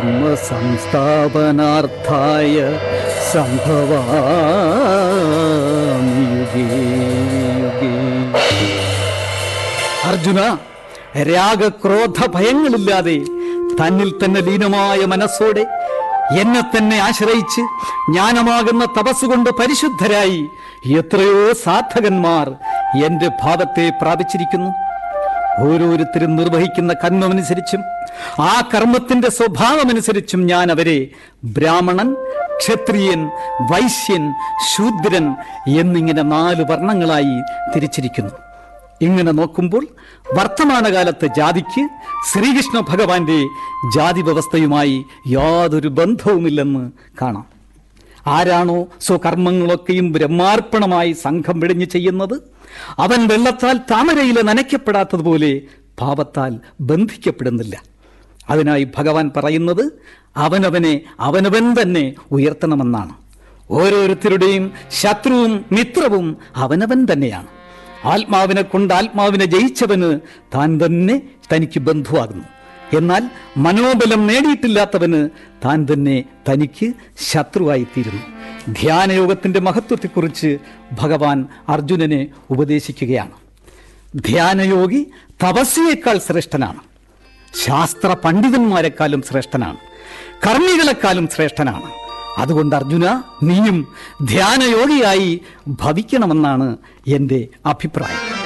ധർമ്മ സംസ്ഥാപനാർത്ഥായ സംഭവാമി യുഗേ യുഗേ അർജുന രാഗക്രോധ ഭയങ്ങളില്ലാതെ തന്നിൽ തന്നെ ലീനമായ മനസ്സോടെ എന്നെ തന്നെ ആശ്രയിച്ച് ജ്ഞാനമാകുന്ന തപസ്സുകൊണ്ട് പരിശുദ്ധരായി എത്രയോ സാധകന്മാർ എന്റെ ഭാവത്തെ പ്രാപിച്ചിരിക്കുന്നു ഓരോരുത്തരും നിർവഹിക്കുന്ന കർമ്മമനുസരിച്ചും ആ കർമ്മത്തിന്റെ സ്വഭാവമനുസരിച്ചും ഞാൻ അവരെ ബ്രാഹ്മണൻ ക്ഷത്രിയൻ വൈശ്യൻ ശൂദ്രൻ എന്നിങ്ങനെ നാല് വർണ്ണങ്ങളായി തിരിച്ചിരിക്കുന്നു ഇങ്ങനെ നോക്കുമ്പോൾ വർത്തമാനകാലത്തെ ജാതിക്ക് ശ്രീകൃഷ്ണ ഭഗവാന്റെ ജാതി വ്യവസ്ഥയുമായി യാതൊരു ബന്ധവുമില്ലെന്ന് കാണാം ആരാണോ സ്വകർമ്മങ്ങളൊക്കെയും ബ്രഹ്മാർപ്പണമായി സംഘം വെടിഞ്ഞ് ചെയ്യുന്നത് അവൻ വെള്ളത്താൽ താമരയിലെ നനയ്ക്കപ്പെടാത്തതുപോലെ പാപത്താൽ ബന്ധിക്കപ്പെടുന്നില്ല അതിനായി ഭഗവാൻ പറയുന്നത് അവനവനെ അവനവൻ തന്നെ ഉയർത്തണമെന്നാണ് ഓരോരുത്തരുടെയും ശത്രുവും മിത്രവും അവനവൻ തന്നെയാണ് ആത്മാവിനെ കൊണ്ട് ആത്മാവിനെ ജയിച്ചവന് താൻ തന്നെ തനിക്ക് ബന്ധുവാകുന്നു എന്നാൽ മനോബലം നേടിയിട്ടില്ലാത്തവന് താൻ തന്നെ തനിക്ക് ശത്രുവായിത്തീരുന്നു ധ്യാനയോഗത്തിന്റെ മഹത്വത്തെക്കുറിച്ച് ഭഗവാൻ അർജുനനെ ഉപദേശിക്കുകയാണ് ധ്യാനയോഗി തപസ്യയേക്കാൾ ശ്രേഷ്ഠനാണ് ശാസ്ത്ര പണ്ഡിതന്മാരെക്കാളും ശ്രേഷ്ഠനാണ് കർമ്മികളെക്കാളും ശ്രേഷ്ഠനാണ് അതുകൊണ്ട് അർജുന നീയും ധ്യാനയോഗിയായി ഭവിക്കണമെന്നാണ് എൻ്റെ അഭിപ്രായം